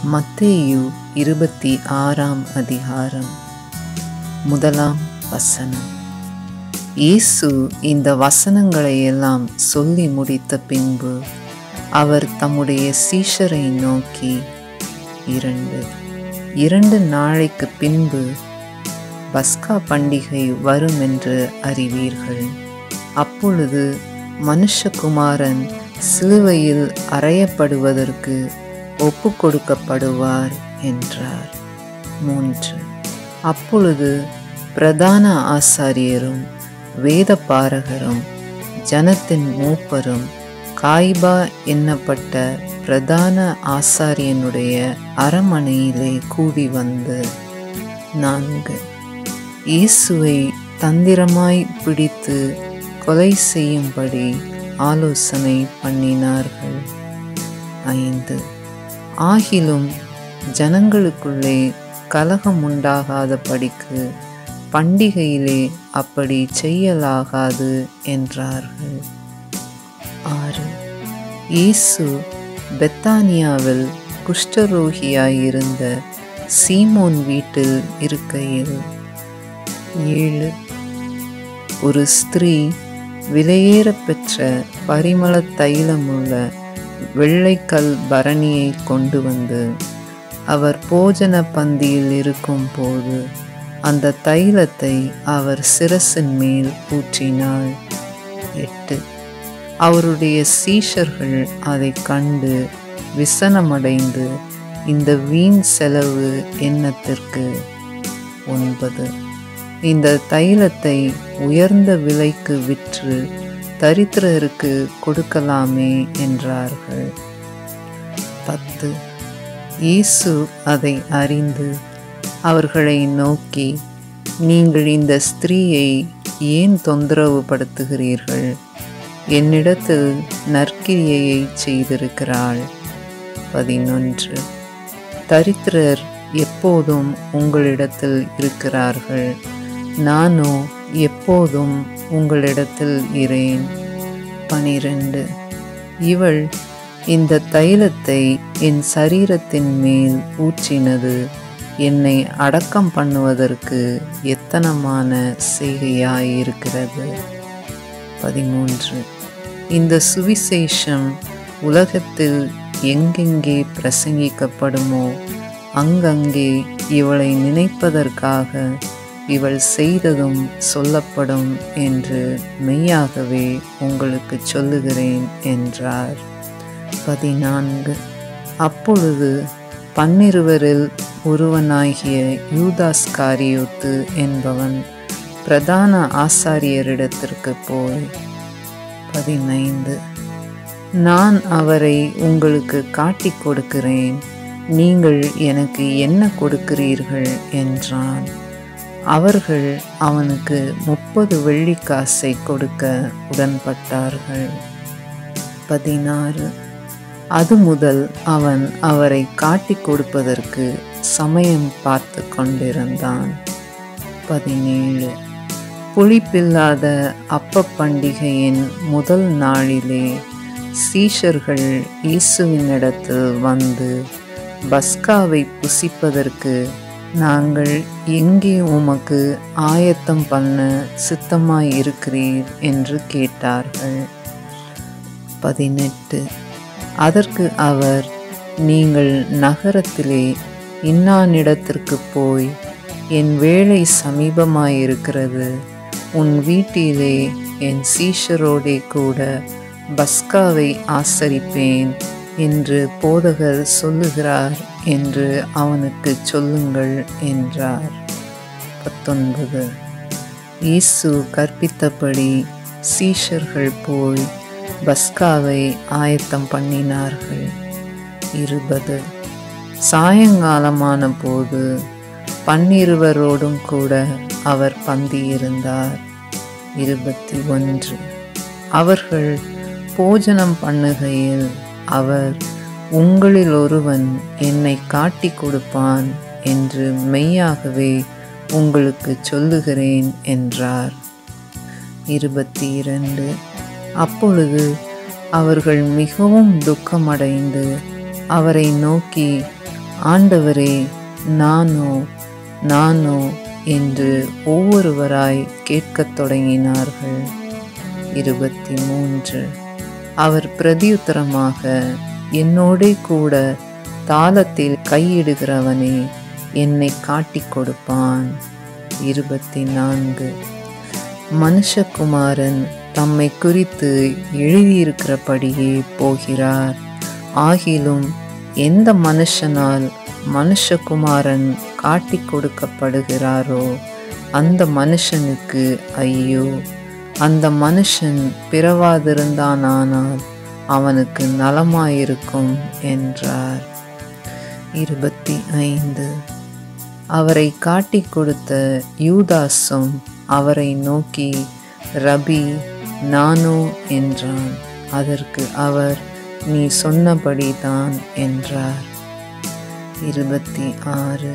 மத்தேயு இருபத்தி ஆறாம் அதிகாரம் முதலாம் வசனம் இயேசு இந்த வசனங்களை எல்லாம் சொல்லி முடித்த பின்பு அவர் தம்முடைய சீஷரை நோக்கி இரண்டு இரண்டு நாளைக்கு பின்பு பஸ்கா பண்டிகை வரும் என்று அறிவீர்கள் அப்பொழுது மனுஷகுமாரன் சிலுவையில் அறையப்படுவதற்கு ஒப்பு கொடுக்கப்படுவார் என்றார் மூன்று அப்பொழுது பிரதான ஆசாரியரும் வேத பாரகரும் ஜனத்தின் மூப்பரும் காய்பா என்னப்பட்ட பிரதான ஆசாரியனுடைய அரமனையிலே கூடி வந்து நான்கு இயேசுவை தந்திரமாய் பிடித்து கொலை செய்யும்படி ஆலோசனை பண்ணினார்கள் ஐந்து ஆகிலும் ஜனங்களுக்குள்ளே கலகம் உண்டாகாதபடிக்கு பண்டிகையிலே அப்படி செய்யலாகாது என்றார்கள் ஆறு இயேசு பெத்தானியாவில் குஷ்டரோகியாயிருந்த சீமோன் வீட்டில் இருக்கையில் ஏழு ஒரு ஸ்திரீ விலையேற பெற்ற பரிமள தைலமுள்ள வெள்ளைக்கல் பரணியை கொண்டு வந்து அவர் போஜன பந்தியில் இருக்கும் போது அந்த தைலத்தை அவர் சிரசின் மேல் ஊற்றினாள் எட்டு அவருடைய சீஷர்கள் அதை கண்டு விசனமடைந்து இந்த வீண் செலவு எண்ணத்திற்கு ஒன்பது இந்த தைலத்தை உயர்ந்த விலைக்கு விற்று தரித்திரருக்கு கொடுக்கலாமே என்றார்கள் பத்து இயேசு அதை அறிந்து அவர்களை நோக்கி நீங்கள் இந்த ஸ்திரீயை ஏன் தொந்தரவு படுத்துகிறீர்கள் என்னிடத்தில் நற்கிரியையை செய்திருக்கிறாள் பதினொன்று தரித்திரர் எப்போதும் உங்களிடத்தில் இருக்கிறார்கள் நானோ எப்போதும் உங்களிடத்தில் இரேன் பனிரெண்டு இவள் இந்த தைலத்தை என் சரீரத்தின் மேல் ஊற்றினது என்னை அடக்கம் பண்ணுவதற்கு எத்தனமான செய்கையாயிருக்கிறது பதிமூன்று இந்த சுவிசேஷம் உலகத்தில் எங்கெங்கே பிரசங்கிக்கப்படுமோ அங்கங்கே இவளை நினைப்பதற்காக இவள் செய்ததும் சொல்லப்படும் என்று மெய்யாகவே உங்களுக்கு சொல்லுகிறேன் என்றார் பதினான்கு அப்பொழுது பன்னிருவரில் ஒருவனாகிய யூதாஸ் காரியோத்து என்பவன் பிரதான ஆசாரியரிடத்திற்கு போய் பதினைந்து நான் அவரை உங்களுக்கு காட்டிக் கொடுக்கிறேன் நீங்கள் எனக்கு என்ன கொடுக்கிறீர்கள் என்றான் அவர்கள் அவனுக்கு முப்பது வெள்ளிக்காசை கொடுக்க உடன்பட்டார்கள் பதினாறு அது முதல் அவன் அவரை காட்டிக் கொடுப்பதற்கு சமயம் பார்த்து கொண்டிருந்தான் பதினேழு புளிப்பில்லாத அப்ப பண்டிகையின் முதல் நாளிலே சீஷர்கள் இயேசுவினிடத்தில் வந்து பஸ்காவை புசிப்பதற்கு நாங்கள் எங்கே உமக்கு ஆயத்தம் பண்ண சித்தமாய் இருக்கிறீர் என்று கேட்டார்கள் பதினெட்டு அதற்கு அவர் நீங்கள் நகரத்திலே இன்னானிடத்திற்கு போய் என் வேலை சமீபமாயிருக்கிறது உன் வீட்டிலே என் சீஷரோடே கூட பஸ்காவை ஆசரிப்பேன் என்று போதகர் சொல்லுகிறார் என்று அவனுக்கு சொல்லுங்கள் என்றார் பத்தொன்பது இயேசு கற்பித்தபடி சீஷர்கள் போய் பஸ்காவை ஆயத்தம் பண்ணினார்கள் இருபது சாயங்காலமான போது பன்னிருவரோடும் கூட அவர் பந்தியிருந்தார் இருபத்தி ஒன்று அவர்கள் போஜனம் பண்ணுகையில் அவர் உங்களில் ஒருவன் என்னை காட்டி கொடுப்பான் என்று மெய்யாகவே உங்களுக்கு சொல்லுகிறேன் என்றார் இருபத்தி இரண்டு அப்பொழுது அவர்கள் மிகவும் துக்கமடைந்து அவரை நோக்கி ஆண்டவரே நானோ நானோ என்று ஒவ்வொருவராய் கேட்கத் தொடங்கினார்கள் இருபத்தி மூன்று அவர் பிரதியுத்தரமாக என்னோடே கூட தாளத்தில் கையிடுகிறவனே என்னை காட்டிக் கொடுப்பான் இருபத்தி நான்கு மனுஷகுமாரன் தம்மை குறித்து எழுதியிருக்கிறபடியே போகிறார் ஆகிலும் எந்த மனுஷனால் மனுஷகுமாரன் காட்டிக் கொடுக்கப்படுகிறாரோ அந்த மனுஷனுக்கு ஐயோ அந்த மனுஷன் பிறவாதிருந்தானால் அவனுக்கு நலமாயிருக்கும் என்றார் இருபத்தி ஐந்து அவரை காட்டிக் கொடுத்த யூதாசும் அவரை நோக்கி ரபி நானோ என்றான் அதற்கு அவர் நீ சொன்னபடிதான் என்றார் இருபத்தி ஆறு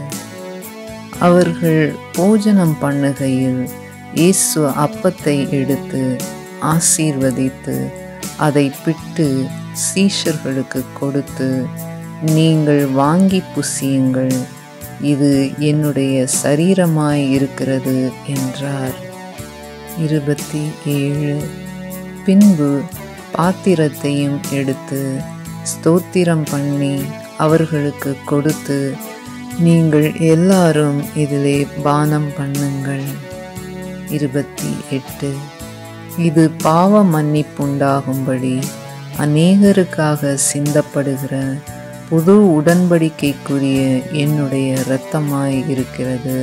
அவர்கள் போஜனம் பண்ணுகையில் இயேசு அப்பத்தை எடுத்து ஆசீர்வதித்து அதை பிட்டு சீஷர்களுக்கு கொடுத்து நீங்கள் வாங்கி புசியுங்கள் இது என்னுடைய சரீரமாய் இருக்கிறது என்றார் இருபத்தி ஏழு பின்பு பாத்திரத்தையும் எடுத்து ஸ்தோத்திரம் பண்ணி அவர்களுக்கு கொடுத்து நீங்கள் எல்லாரும் இதிலே பானம் பண்ணுங்கள் இருபத்தி எட்டு இது பாவ மன்னிப்புண்டாகும்படி அநேகருக்காக சிந்தப்படுகிற புது உடன்படிக்கைக்குரிய என்னுடைய இரத்தமாய் இருக்கிறது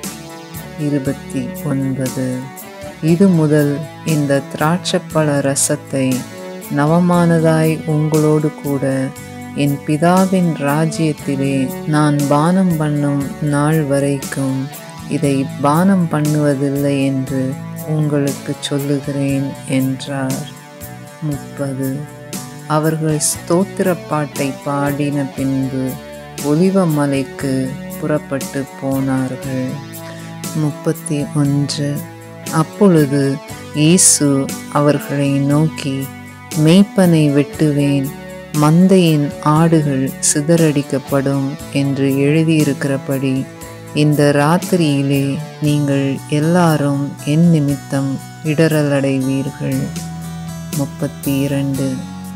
இருபத்தி ஒன்பது இது முதல் இந்த திராட்சப்பழ ரசத்தை நவமானதாய் உங்களோடு கூட என் பிதாவின் ராஜ்யத்திலே நான் பானம் பண்ணும் நாள் வரைக்கும் இதை பானம் பண்ணுவதில்லை என்று உங்களுக்கு சொல்லுகிறேன் என்றார் முப்பது அவர்கள் ஸ்தோத்திர பாட்டை பாடின பின்பு ஒலிவ மலைக்கு புறப்பட்டு போனார்கள் முப்பத்தி ஒன்று அப்பொழுது இயேசு அவர்களை நோக்கி மெய்ப்பனை வெட்டுவேன் மந்தையின் ஆடுகள் சிதறடிக்கப்படும் என்று எழுதியிருக்கிறபடி இந்த ராத்திரியிலே நீங்கள் எல்லாரும் என் நிமித்தம் இடரலடைவீர்கள் முப்பத்தி இரண்டு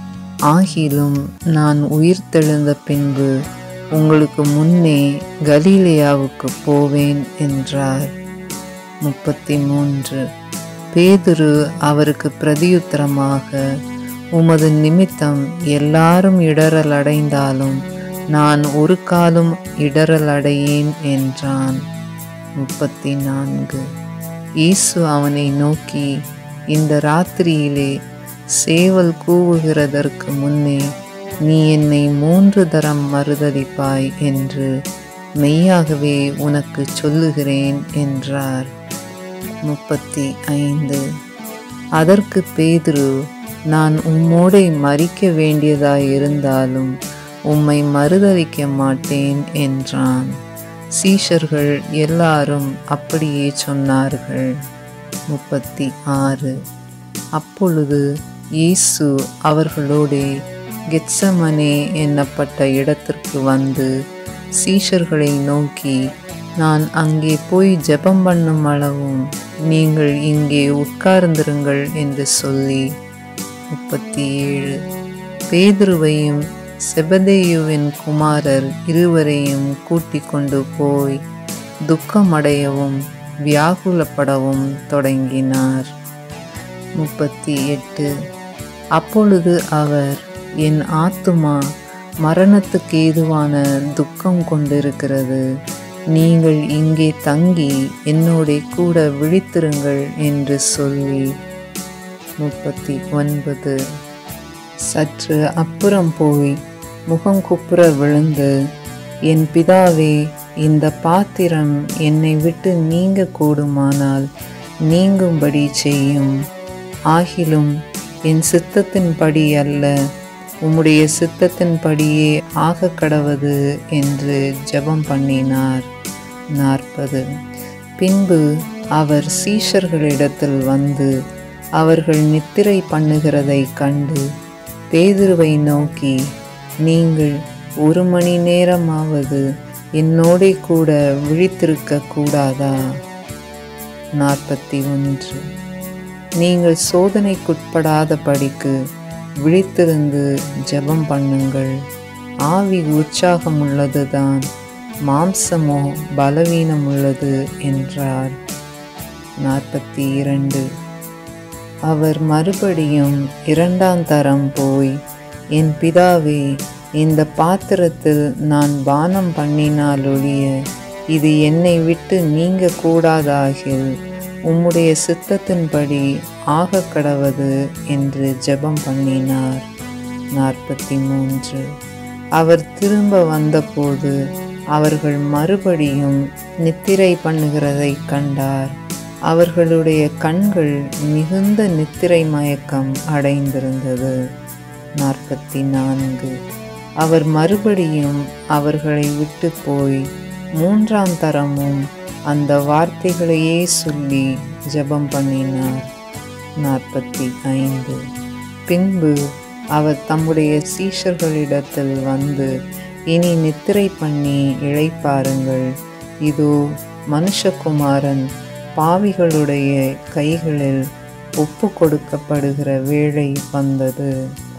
ஆகிலும் நான் உயிர்த்தெழுந்த பின்பு உங்களுக்கு முன்னே கலீலியாவுக்கு போவேன் என்றார் முப்பத்தி மூன்று பேதுரு அவருக்கு பிரதியுத்தரமாக உமது நிமித்தம் எல்லாரும் இடரல் அடைந்தாலும் நான் ஒரு காலும் இடரல் அடையேன் என்றான் முப்பத்தி நான்கு இயேசு அவனை நோக்கி இந்த ராத்திரியிலே சேவல் கூவுகிறதற்கு முன்னே நீ என்னை மூன்று தரம் மறுதளிப்பாய் என்று மெய்யாகவே உனக்கு சொல்லுகிறேன் என்றார் முப்பத்தி ஐந்து அதற்கு பேதுரு நான் உம்மோடே மறிக்க வேண்டியதாயிருந்தாலும் உம்மை மறுதளிக்க மாட்டேன் என்றான் சீஷர்கள் எல்லாரும் அப்படியே சொன்னார்கள் முப்பத்தி ஆறு அப்பொழுது இயேசு அவர்களோடே கெத்சமனே என்னப்பட்ட இடத்திற்கு வந்து சீஷர்களை நோக்கி நான் அங்கே போய் ஜெபம் பண்ணும் அளவும் நீங்கள் இங்கே உட்கார்ந்திருங்கள் என்று சொல்லி முப்பத்தி ஏழு பேதுருவையும் செபதேயுவின் குமாரர் இருவரையும் கூட்டிக் கொண்டு போய் துக்கமடையவும் வியாகுலப்படவும் தொடங்கினார் முப்பத்தி எட்டு அப்பொழுது அவர் என் ஆத்துமா மரணத்துக்கு ஏதுவான துக்கம் கொண்டிருக்கிறது நீங்கள் இங்கே தங்கி என்னோட கூட விழித்திருங்கள் என்று சொல்லி முப்பத்தி ஒன்பது சற்று அப்புறம் போய் முகம் குப்புற விழுந்து என் பிதாவே இந்த பாத்திரம் என்னை விட்டு நீங்க கூடுமானால் நீங்கும்படி செய்யும் ஆகிலும் என் சித்தத்தின்படி அல்ல உம்முடைய சித்தத்தின்படியே ஆக கடவது என்று ஜெபம் பண்ணினார் நாற்பது பின்பு அவர் சீஷர்களிடத்தில் வந்து அவர்கள் நித்திரை பண்ணுகிறதை கண்டு பேதுருவை நோக்கி நீங்கள் ஒரு மணி நேரமாவது என்னோடே கூட விழித்திருக்க கூடாதா நாற்பத்தி ஒன்று நீங்கள் சோதனைக்குட்படாத படிக்கு விழித்திருந்து ஜெபம் பண்ணுங்கள் ஆவி உற்சாகம் உள்ளதுதான் மாம்சமோ பலவீனம் உள்ளது என்றார் நாற்பத்தி இரண்டு அவர் மறுபடியும் இரண்டாம் தரம் போய் என் பிதாவே இந்த பாத்திரத்தில் நான் பானம் பண்ணினாலொழிய இது என்னை விட்டு நீங்க கூடாதாகில் உம்முடைய சித்தத்தின்படி ஆக கடவது என்று ஜெபம் பண்ணினார் நாற்பத்தி மூன்று அவர் திரும்ப வந்தபோது அவர்கள் மறுபடியும் நித்திரை பண்ணுகிறதை கண்டார் அவர்களுடைய கண்கள் மிகுந்த நித்திரை மயக்கம் அடைந்திருந்தது நாற்பத்தி நான்கு அவர் மறுபடியும் அவர்களை விட்டு போய் மூன்றாம் தரமும் அந்த வார்த்தைகளையே சொல்லி ஜெபம் பண்ணினார் நாற்பத்தி ஐந்து பின்பு அவர் தம்முடைய சீஷர்களிடத்தில் வந்து இனி நித்திரை பண்ணி இழைப்பாருங்கள் இதோ மனுஷகுமாரன் பாவிகளுடைய கைகளில் ஒப்பு கொடுக்கப்படுகிற வேளை வந்தது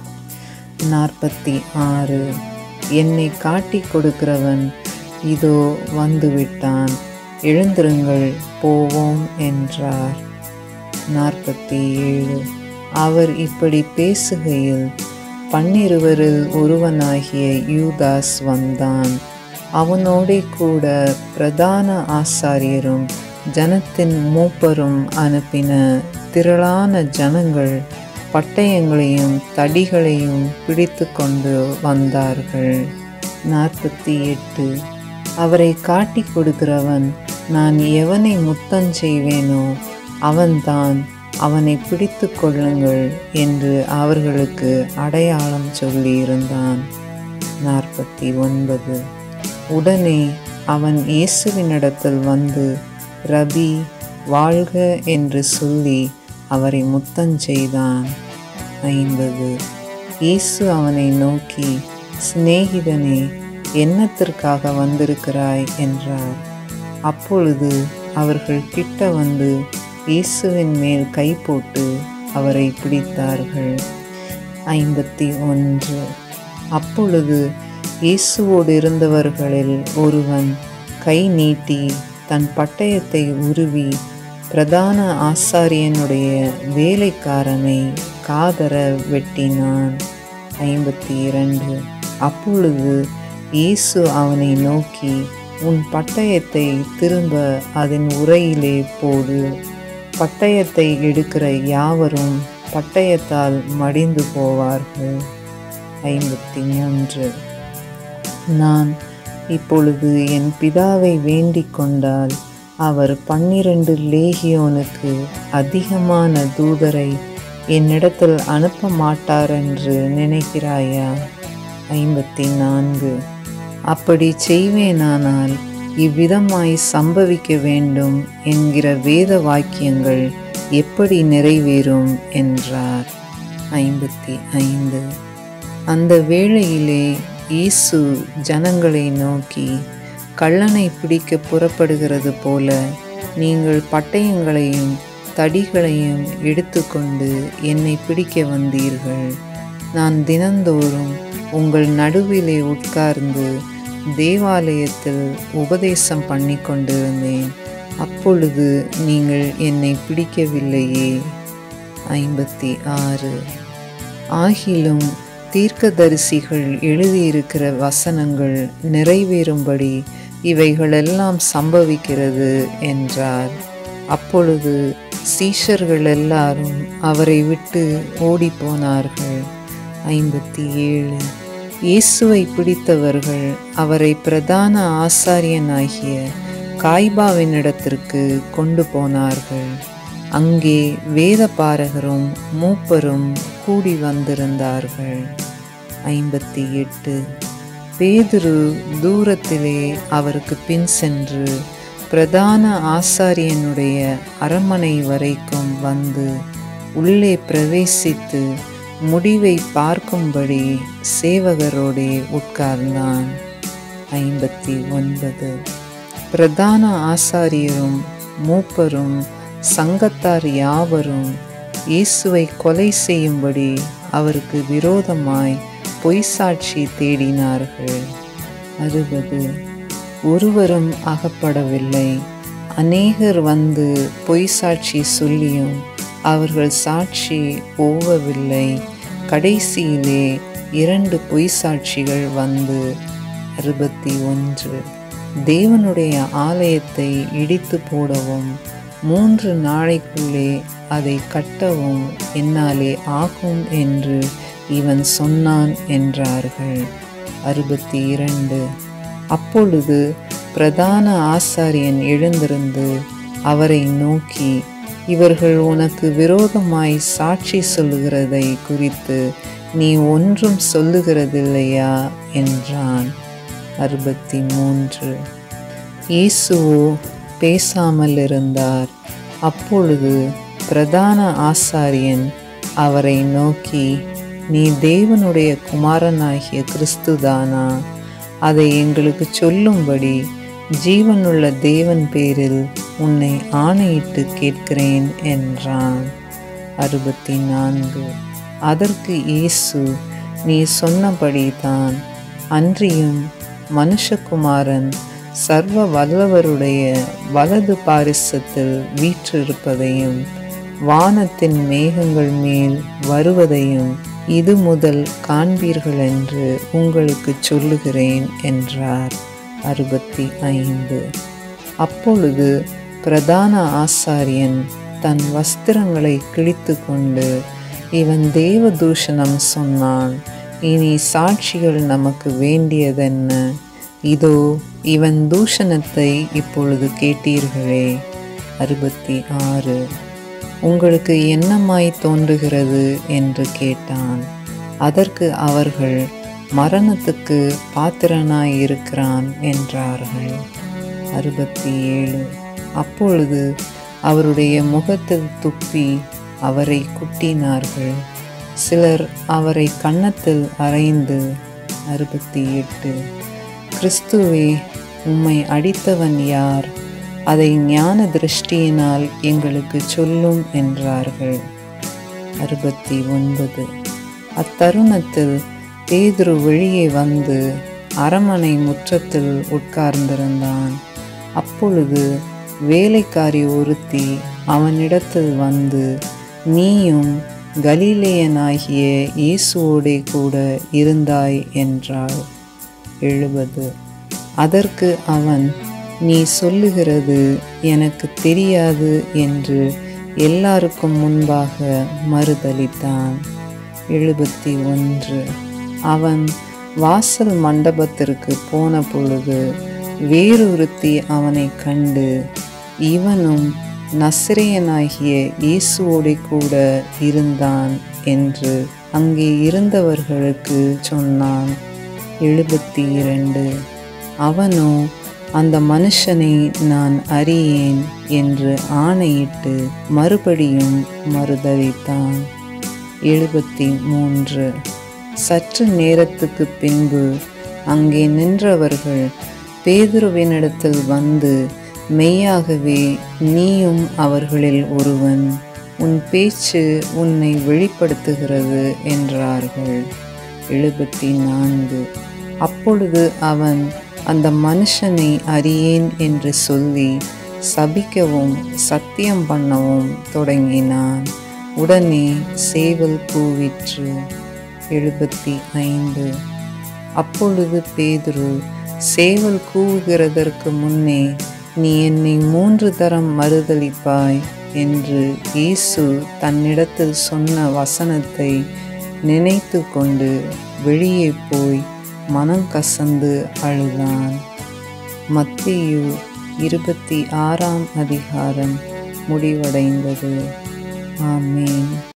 நாற்பத்தி ஆறு என்னை காட்டி கொடுக்கிறவன் இதோ வந்துவிட்டான் எழுந்திருங்கள் போவோம் என்றார் நாற்பத்தி ஏழு அவர் இப்படி பேசுகையில் பன்னிருவரில் ஒருவனாகிய யூதாஸ் வந்தான் அவனோடே கூட பிரதான ஆசாரியரும் ஜனத்தின் மூப்பரும் அனுப்பின திரளான ஜனங்கள் பட்டயங்களையும் தடிகளையும் பிடித்து கொண்டு வந்தார்கள் நாற்பத்தி எட்டு அவரை காட்டி கொடுக்கிறவன் நான் எவனை முத்தம் செய்வேனோ அவன்தான் அவனை பிடித்து கொள்ளுங்கள் என்று அவர்களுக்கு அடையாளம் சொல்லியிருந்தான் நாற்பத்தி ஒன்பது உடனே அவன் இயேசுவினிடத்தில் வந்து ரபி வாழ்க என்று சொல்லி அவரை முத்தம் செய்தான் ஐம்பது இயேசு அவனை நோக்கி சிநேகிதனே என்னத்திற்காக வந்திருக்கிறாய் என்றார் அப்பொழுது அவர்கள் கிட்ட வந்து இயேசுவின் மேல் கை போட்டு அவரை பிடித்தார்கள் ஐம்பத்தி ஒன்று அப்பொழுது இயேசுவோடு இருந்தவர்களில் ஒருவன் கை நீட்டி தன் பட்டயத்தை உருவி பிரதான ஆசாரியனுடைய வேலைக்காரனை காதர வெட்டினான் ஐம்பத்தி இரண்டு அப்பொழுது இயேசு அவனை நோக்கி உன் பட்டயத்தை திரும்ப அதன் உரையிலே போடு பட்டயத்தை எடுக்கிற யாவரும் பட்டயத்தால் மடிந்து போவார்கள் ஐம்பத்தி மூன்று நான் இப்பொழுது என் பிதாவை வேண்டிக் கொண்டால் அவர் பன்னிரண்டு லேகியோனுக்கு அதிகமான தூதரை என்னிடத்தில் அனுப்ப மாட்டார் என்று நினைக்கிறாயா ஐம்பத்தி நான்கு அப்படி செய்வேனானால் இவ்விதமாய் சம்பவிக்க வேண்டும் என்கிற வேத வாக்கியங்கள் எப்படி நிறைவேறும் என்றார் ஐம்பத்தி ஐந்து அந்த வேளையிலே இயேசு ஜனங்களை நோக்கி கள்ளனை பிடிக்க புறப்படுகிறது போல நீங்கள் பட்டயங்களையும் தடிகளையும் எடுத்துக்கொண்டு என்னை பிடிக்க வந்தீர்கள் நான் தினந்தோறும் உங்கள் நடுவிலே உட்கார்ந்து தேவாலயத்தில் உபதேசம் பண்ணி கொண்டிருந்தேன் அப்பொழுது நீங்கள் என்னை பிடிக்கவில்லையே ஐம்பத்தி ஆறு ஆகிலும் தீர்க்கதரிசிகள் எழுதியிருக்கிற வசனங்கள் நிறைவேறும்படி இவைகளெல்லாம் சம்பவிக்கிறது என்றார் அப்பொழுது சீஷர்கள் எல்லாரும் அவரை விட்டு ஓடிப்போனார்கள் ஐம்பத்தி ஏழு இயேசுவை பிடித்தவர்கள் அவரை பிரதான ஆசாரியனாகிய காய்பாவினிடத்திற்கு கொண்டு போனார்கள் அங்கே வேத பாரகரும் மூப்பரும் கூடி வந்திருந்தார்கள் ஐம்பத்தி எட்டு பேதுரு தூரத்திலே அவருக்கு பின் சென்று பிரதான ஆசாரியனுடைய அரண்மனை வரைக்கும் வந்து உள்ளே பிரவேசித்து முடிவை பார்க்கும்படி சேவகரோடே உட்கார்ந்தான் ஐம்பத்தி ஒன்பது பிரதான ஆசாரியரும் மூப்பரும் சங்கத்தார் யாவரும் இயேசுவை கொலை செய்யும்படி அவருக்கு விரோதமாய் பொய் சாட்சி தேடினார்கள் அறுபது ஒருவரும் அகப்படவில்லை அநேகர் வந்து பொய் சாட்சி சொல்லியும் அவர்கள் சாட்சி ஓவவில்லை கடைசியிலே இரண்டு பொய் சாட்சிகள் வந்து அறுபத்தி ஒன்று தேவனுடைய ஆலயத்தை இடித்து போடவும் மூன்று நாளைக்குள்ளே அதை கட்டவும் என்னாலே ஆகும் என்று இவன் சொன்னான் என்றார்கள் அறுபத்தி இரண்டு அப்பொழுது பிரதான ஆசாரியன் எழுந்திருந்து அவரை நோக்கி இவர்கள் உனக்கு விரோதமாய் சாட்சி சொல்லுகிறதை குறித்து நீ ஒன்றும் சொல்லுகிறதில்லையா என்றான் அறுபத்தி மூன்று இயேசுவோ பேசாமல் இருந்தார் அப்பொழுது பிரதான ஆசாரியன் அவரை நோக்கி நீ தேவனுடைய குமாரனாகிய கிறிஸ்துதானா அதை எங்களுக்கு சொல்லும்படி ஜீவனுள்ள தேவன் பேரில் உன்னை ஆணையிட்டு கேட்கிறேன் என்றான் அறுபத்தி நான்கு அதற்கு இயேசு நீ சொன்னபடிதான் அன்றியும் மனுஷகுமாரன் சர்வ வல்லவருடைய வலது பாரிசத்தில் வீற்றிருப்பதையும் வானத்தின் மேகங்கள் மேல் வருவதையும் இது முதல் காண்பீர்கள் என்று உங்களுக்கு சொல்லுகிறேன் என்றார் அறுபத்தி ஐந்து அப்பொழுது பிரதான ஆசாரியன் தன் வஸ்திரங்களை கிழித்து கொண்டு இவன் தேவ தூஷணம் சொன்னான் இனி சாட்சிகள் நமக்கு வேண்டியதென்ன இதோ இவன் தூஷணத்தை இப்பொழுது கேட்டீர்களே அறுபத்தி ஆறு உங்களுக்கு என்னமாய் தோன்றுகிறது என்று கேட்டான் அதற்கு அவர்கள் மரணத்துக்கு பாத்திரனாய் இருக்கிறான் என்றார்கள் அறுபத்தி ஏழு அப்பொழுது அவருடைய முகத்தில் துப்பி அவரை குட்டினார்கள் சிலர் அவரை கன்னத்தில் அறைந்து அறுபத்தி எட்டு கிறிஸ்துவே உம்மை அடித்தவன் யார் அதை ஞான திருஷ்டியினால் எங்களுக்கு சொல்லும் என்றார்கள் அறுபத்தி ஒன்பது அத்தருணத்தில் பேதுரு வெளியே வந்து அரமனை முற்றத்தில் உட்கார்ந்திருந்தான் அப்பொழுது வேலைக்காரி ஒருத்தி அவனிடத்தில் வந்து நீயும் கலிலேயனாகிய இயேசுவோடே கூட இருந்தாய் என்றாள் எழுபது அதற்கு அவன் நீ சொல்லுகிறது எனக்கு தெரியாது என்று எல்லாருக்கும் முன்பாக மறுதளித்தான் எழுபத்தி ஒன்று அவன் வாசல் மண்டபத்திற்கு போன பொழுது வேறொருத்தி அவனை கண்டு இவனும் நசிரியனாகிய இயேசுவோடே கூட இருந்தான் என்று அங்கே இருந்தவர்களுக்கு சொன்னான் எழுபத்தி இரண்டு அவனோ அந்த மனுஷனை நான் அறியேன் என்று ஆணையிட்டு மறுபடியும் மறுதளித்தான் எழுபத்தி மூன்று சற்று நேரத்துக்கு பின்பு அங்கே நின்றவர்கள் பேதுருவினிடத்தில் வந்து மெய்யாகவே நீயும் அவர்களில் ஒருவன் உன் பேச்சு உன்னை வெளிப்படுத்துகிறது என்றார்கள் எழுபத்தி நான்கு அப்பொழுது அவன் அந்த மனுஷனை அறியேன் என்று சொல்லி சபிக்கவும் சத்தியம் பண்ணவும் தொடங்கினான் உடனே சேவல் கூவிற்று எழுபத்தி ஐந்து அப்பொழுது பேதுரு சேவல் கூவுகிறதற்கு முன்னே நீ என்னை மூன்று தரம் மறுதளிப்பாய் என்று இயேசு தன்னிடத்தில் சொன்ன வசனத்தை நினைத்து கொண்டு வெளியே போய் மனம் கசந்து அழுதான் மத்தியு இருபத்தி ஆறாம் அதிகாரம் முடிவடைந்தது ஆமேன்